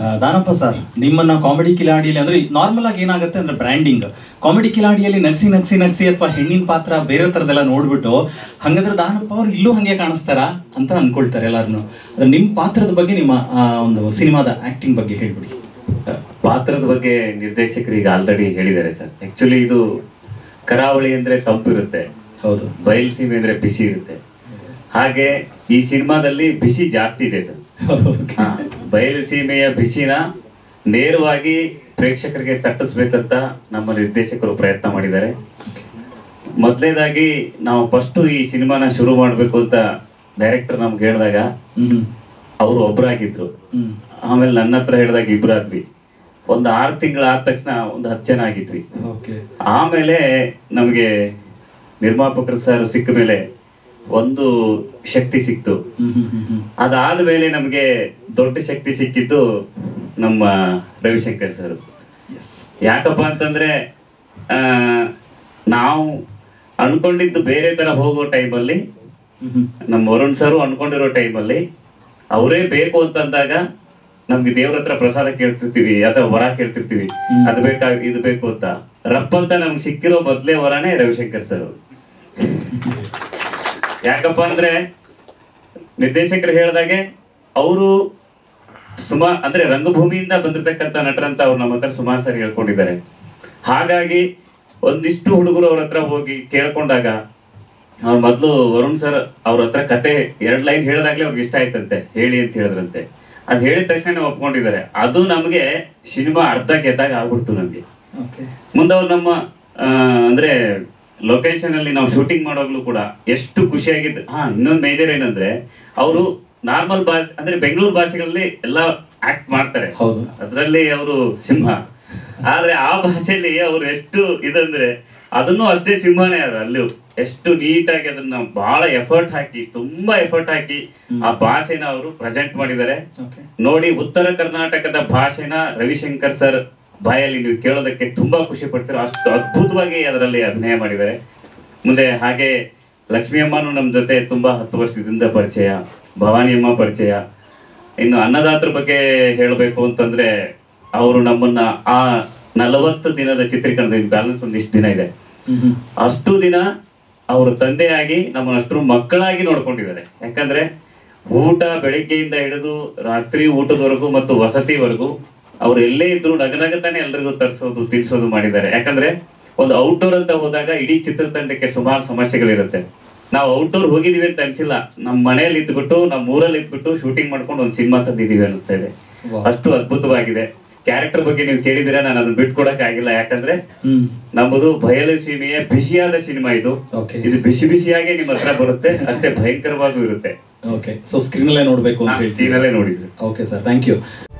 ಆ, ದಾನಪ್ಪ ಸರ್ ನಿಮ್ಮನ್ನ ಕಾಮಿಡಿ ಕಿಲಾಡಿಯಲ್ಲಿ ಅಂದ್ರೆ ನಾರ್ಮಲ್ ಆಗಿ ಏನಾಗುತ್ತೆ ಅಂದ್ರೆ ಬ್ರ್ಯಾಂಡಿಂಗ್ ಕಾಮಿಡಿ ಕಿಲಾಡಿಯಲ್ಲಿ ನಗ್ಸಿ ನಗ್ಸಿ ನಗ್ಸಿ ಅಥವಾ ಹೆಣ್ಣಿನ ಪಾತ್ರ ಬೇರೆ ತರದೆಲ್ಲ ನೋಡ್ಬಿಟ್ಟು ಹಂಗಂದ್ರೆ ದಾನಪ್ಪ ಅವ್ರು ಇಲ್ಲೂ ಹಂಗೆ ಕಾಣಿಸ್ತಾರ ಅಂತ ಅನ್ಕೊಳ್ತಾರೆ ಎಲ್ಲಾರನು ಅದ್ರ ನಿಮ್ ಪಾತ್ರದ ಬಗ್ಗೆ ನಿಮ್ಮ ಆ, ಒಂದು ಸಿನಿಮಾದ ಆಕ್ಟಿಂಗ್ ಬಗ್ಗೆ ಹೇಳ್ಬಿಡಿ ಪಾತ್ರದ ಬಗ್ಗೆ ನಿರ್ದೇಶಕರು ಈಗ ಆಲ್ರೆಡಿ ಹೇಳಿದ್ದಾರೆ ಸರ್ ಆಕ್ಚುಲಿ ಇದು ಕರಾವಳಿ ಅಂದ್ರೆ ತಂಪಿರುತ್ತೆ ಹೌದು ಬಯಲು ಸೀಮೆ ಅಂದ್ರೆ ಬಿಸಿ ಇರುತ್ತೆ ಹಾಗೆ ಈ ಸಿನಿಮಾದಲ್ಲಿ ಬಿಸಿ ಜಾಸ್ತಿ ಇದೆ ಸರ್ ಹಾ, ಬಯಲು ಸೀಮೆಯ ಬಿಸಿನ ನೇರವಾಗಿ ಪ್ರೇಕ್ಷಕರಿಗೆ ತಟ್ಟಿಸ್ಬೇಕಂತ ನಮ್ಮ ನಿರ್ದೇಶಕರು ಪ್ರಯತ್ನ ಮಾಡಿದ್ದಾರೆ ಮೊದಲನೇದಾಗಿ ನಾವು ಫಸ್ಟ್ ಈ ಸಿನಿಮಾನ ಶುರು ಮಾಡಬೇಕು ಅಂತ ಡೈರೆಕ್ಟರ್ ನಮ್ಗೆ ಹೇಳಿದಾಗ ಹ್ಮ್ ಅವರು ಒಬ್ರಾಗಿದ್ರು ಹ್ಮ್ ಆಮೇಲೆ ನನ್ನ ಹತ್ರ ಹೇಳಿದಾಗ ಇಬ್ರಾದ್ವಿ ಒಂದು ಆರು ತಿಂಗಳು ಆದ ತಕ್ಷಣ ಒಂದು ಹತ್ತು ಜನ ಆಗಿದ್ವಿ ಓಕೆ ಆಮೇಲೆ ನಮಗೆ ನಿರ್ಮಾಪಕರು ಸರ್ ಸಿಕ್ಕ ಮೇಲೆ ಒಂದು ಶಕ್ತಿ ಸಿಕ್ತು ಹ್ಮ್ ಹ್ಮ್ ಹ್ಮ್ ಹ್ಮ್ ಅದಾದ್ಮೇಲೆ ನಮಗೆ ದೊಡ್ಡ ಶಕ್ತಿ ಸಿಕ್ಕಿದ್ದು ನಮ್ಮ ರವಿಶಂಕರ್ ಸರ್ ಎಸ್ ಯಾಕಪ್ಪ ಅಂತಂದ್ರೆ ಆ, ನಾವು ಅನ್ಕೊಂಡಿದ್ದು ಬೇರೆ ತರ ಹೋಗೋ ಟೈಮಲ್ಲಿ ಹ್ಮ್ ಹ್ಮ್ ನಮ್ಮ ವರುಣ್ ಸರ್ ಅನ್ಕೊಂಡಿರೋ ಟೈಮಲ್ಲಿ ಅವರೇ ಬೇಕು ಅಂತಂದಾಗ ನಮ್ಗೆ ದೇವ್ರ ಹತ್ರ ಪ್ರಸಾದ ಕೇಳ್ತಿರ್ತೀವಿ ಅಥವಾ ವರ ಕೇಳ್ತಿರ್ತೀವಿ ಹ್ಮ್. ಅದು ಬೇಕಾ ಇದು ಬೇಕು ಅಂತ ರಪ್ಪ ಅಂತ ನಮ್ಗೆ ಸಿಕ್ಕಿರೋ ಮೊದ್ಲೇ ವರನೇ ರವಿಶಂಕರ್ ಸರ್ ಅವ್ರು. ಯಾಕಪ್ಪ ಅಂದ್ರೆ ನಿರ್ದೇಶಕರು ಹೇಳ್ದಾಗೆ ಅವರು ಸುಮಾ ಅಂದ್ರೆ ರಂಗಭೂಮಿಯಿಂದ ಬಂದಿರತಕ್ಕಂತ ನಟರಂತ ಅವ್ರು ನಮ್ಮ ಹತ್ರ ಸುಮಾರು ಸರಿ ಹೇಳ್ಕೊಂಡಿದ್ದಾರೆ ಹಾಗಾಗಿ ಒಂದಿಷ್ಟು ಹುಡುಗರು ಅವ್ರ ಹತ್ರ ಹೋಗಿ ಕೇಳ್ಕೊಂಡಾಗ ಅವ್ರು ಮೊದ್ಲು ವರುಣ್ ಸರ್ ಅವ್ರ ಹತ್ರ ಕತೆ ಎರಡ್ ಲೈನ್ ಹೇಳಿದಾಗ್ಲೇ ಅವ್ರಿಗೆ ಇಷ್ಟ ಆಯ್ತಂತೆ ಹೇಳಿ ಅಂತ ಹೇಳಿದ್ರಂತೆ ಅದ್ ಹೇಳಿದ ತಕ್ಷಣ ಒಪ್ಕೊಂಡಿದ್ದಾರೆ ಅದು ನಮ್ಗೆ ಸಿನಿಮಾ ಅರ್ಧ ಗೆದ್ದಾಗ ಆಗ್ಬಿಡ್ತು ನಮ್ಗೆ ಓಕೆ ಮುಂದೆ ಅವ್ರು ನಮ್ಮ ಆ, ಅಂದ್ರೆ ಲೊಕೇಶನ್ ಅಲ್ಲಿ ನಾವು ಶೂಟಿಂಗ್ ಮಾಡೋಗ್ಲೂ ಕೂಡ ಎಷ್ಟು ಖುಷಿಯಾಗಿದ್ದು ಹಾ ಇನ್ನೊಂದು ಮೇಜರ್ ಏನಂದ್ರೆ ಅವರು ನಾರ್ಮಲ್ ಭಾಷೆ ಅಂದ್ರೆ ಬೆಂಗಳೂರು ಭಾಷೆಗಳಲ್ಲಿ ಎಲ್ಲ ಆಕ್ಟ್ ಮಾಡ್ತಾರೆ ಹೌದು ಅದರಲ್ಲಿ ಅವರು ಸಿಂಹ ಆದ್ರೆ ಆ ಭಾಷೆಯಲ್ಲಿ ಅವ್ರು ಎಷ್ಟು ಇದಂದ್ರೆ ಅದನ್ನು ಅಷ್ಟೇ ಸಿಂಹನೇ ಅದ ಅಲ್ಲೂ ಎಷ್ಟು ನೀಟಾಗಿ ಅದನ್ನ ಬಹಳ ಎಫರ್ಟ್ ಹಾಕಿ ತುಂಬಾ ಎಫರ್ಟ್ ಹಾಕಿ ಆ ಭಾಷೆನ ಅವರು ಪ್ರೆಸೆಂಟ್ ಮಾಡಿದ್ದಾರೆ ಓಕೆ ನೋಡಿ ಉತ್ತರ ಕರ್ನಾಟಕದ ಭಾಷೆನ ರವಿಶಂಕರ್ ಸರ್ ಬಾಯಲ್ಲಿ ನೀವು ಕೇಳೋದಕ್ಕೆ ತುಂಬಾ ಖುಷಿ ಪಡ್ತೀರ ಅಷ್ಟು ಅದ್ಭುತವಾಗಿ ಅದರಲ್ಲಿ ಅಭಿನಯ ಮಾಡಿದ್ದಾರೆ ಮುಂದೆ ಹಾಗೆ ಲಕ್ಷ್ಮಿ ಅಮ್ಮನು ನಮ್ಮ ಜೊತೆ ತುಂಬಾ ಹತ್ತು ವರ್ಷದಿಂದ ಪರಿಚಯ ಭವಾನಿ ಅಮ್ಮ ಪರಿಚಯ ಇನ್ನು ಅನ್ನದಾತರ ಬಗ್ಗೆ ಹೇಳಬೇಕು ಅಂತಂದ್ರೆ ಅವರು ನಮ್ಮನ್ನ ಆ ನಲವತ್ತು ದಿನದ ಚಿತ್ರೀಕರಣದ ಬ್ಯಾಲೆನ್ಸ್ ಒಂದಿಷ್ಟು ದಿನ ಇದೆ ಹ್ಮ್ ಹ್ಮ್ ಅಷ್ಟು ದಿನ ಅವರು ತಂದೆಯಾಗಿ ನಮ್ಮನ್ನ ಅಷ್ಟು ಮಕ್ಕಳಾಗಿ ನೋಡ್ಕೊಂಡಿದ್ದಾರೆ ಯಾಕಂದ್ರೆ ಊಟ ಬೆಳಿಗ್ಗೆಯಿಂದ ಹಿಡಿದು ರಾತ್ರಿ ಊಟದವರೆಗೂ ಮತ್ತು ವಸತಿವರೆಗೂ ಅವ್ರು ಎಲ್ಲೇ ಇದ್ರು ನಗನಗತಾನೆ ಎಲ್ರಿಗೂ ತರಿಸೋದು ತಿನ್ಸೋದು ಮಾಡಿದ್ದಾರೆ ಯಾಕಂದ್ರೆ ಒಂದು ಔಟ್ಡೋರ್ ಅಂತ ಹೋದಾಗ ಇಡೀ ಚಿತ್ರತಂಡಕ್ಕೆ ಸುಮಾರು ಸಮಸ್ಯೆಗಳಿರುತ್ತೆ ನಾವು ಔಟ್ಡೋರ್ ಹೋಗಿದೀವಿ ಅಂತ ಅನ್ಸಿಲ್ಲ ನಮ್ಮ ಮನೆಯಲ್ಲಿ ಇದ್ಬಿಟ್ಟು ನಮ್ಮ ಊರಲ್ಲಿ ಇದ್ಬಿಟ್ಟು ಶೂಟಿಂಗ್ ಮಾಡ್ಕೊಂಡು ಒಂದು ಸಿನಿಮಾ ತಂದಿದೀವಿ ಅನಿಸ್ತಾ ಇದೆ Wow. ಅಷ್ಟು ಅದ್ಭುತವಾಗಿದೆ ಕ್ಯಾರೆಕ್ಟರ್ ಬಗ್ಗೆ ನೀವು ಕೇಳಿದಿರ ನಾನು ಅದನ್ನ ಬಿಟ್ಕೊಡಕ್ ಆಗಿಲ್ಲ ಯಾಕಂದ್ರೆ ಹ್ಮ್ ನಮ್ಮದು ಬಯಲು ಸೀಮೆಯ ಬಿಸಿಯಾದ ಸಿನಿಮಾ ಇದು ಓಕೆ ಇದು ಬಿಸಿ ಬಿಸಿಯಾಗಿ ನಿಮ್ಮ ಹತ್ರ ಬರುತ್ತೆ ಅಷ್ಟೇ ಭಯಂಕರವಾಗೂ ಇರುತ್ತೆ ಓಕೆ ಸೊ ಸ್ಕ್ರೀನ್ ಅಲ್ಲೇ ನೋಡ್ಬೇಕು ಅಂತ ಹೇಳ್ತೀವಿ ಸ್ಕ್ರೀನಲ್ಲೇ ನೋಡಿದ್ರಿ ಓಕೆ ಸರ್ ಥ್ಯಾಂಕ್ ಯು